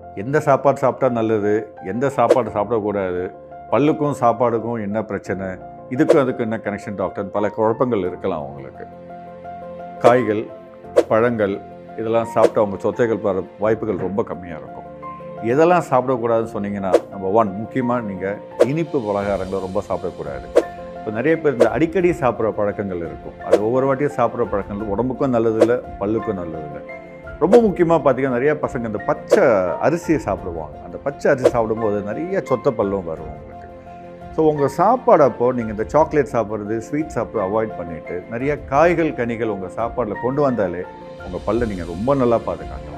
எந்த சாப்பாடு சாப்பிட்டா நல்லது எந்த சாப்பாடு சாப்பிடக்கூடாது பல்லுக்கும் சாப்பாடுக்கும் என்ன பிரச்சனை இதுக்கும் அதுக்கும் என்ன கனெக்ஷன் டாக்டர் பல குழப்பங்கள் இருக்கலாம் அவங்களுக்கு காய்கள் பழங்கள் இதெல்லாம் சாப்பிட்டு அவங்க சொத்தைகள் வர வாய்ப்புகள் ரொம்ப கம்மியாக இருக்கும் எதெல்லாம் சாப்பிடக்கூடாதுன்னு சொன்னீங்கன்னா நம்ம ஒன் முக்கியமாக நீங்கள் இனிப்பு பலகாரங்களை ரொம்ப சாப்பிடக்கூடாது இப்போ நிறைய பேர் இந்த அடிக்கடி சாப்பிட்ற பழக்கங்கள் இருக்கும் அது ஒவ்வொரு வாட்டியும் சாப்பிட்ற பழக்கங்கள் உடம்புக்கும் நல்லதில்லை பல்லுக்கும் நல்லதில்லை ரொம்ப முக்கியமாக பார்த்தீங்கன்னா நிறைய பசங்க இந்த பச்சை அரிசியை சாப்பிடுவாங்க அந்த பச்சை அரிசி சாப்பிடும்போது நிறைய சொத்த பல்லும் வரும் உங்களுக்கு ஸோ உங்கள் சாப்பாடு அப்போ நீங்கள் இந்த சாக்லேட் சாப்பிட்றது ஸ்வீட் சாப்பிட்றது அவாய்ட் பண்ணிவிட்டு நிறைய காய்கள் கனிகள் உங்கள் சாப்பாடில் கொண்டு வந்தாலே உங்கள் பல்லை நீங்கள் ரொம்ப நல்லா பாதுகாக்கலாம்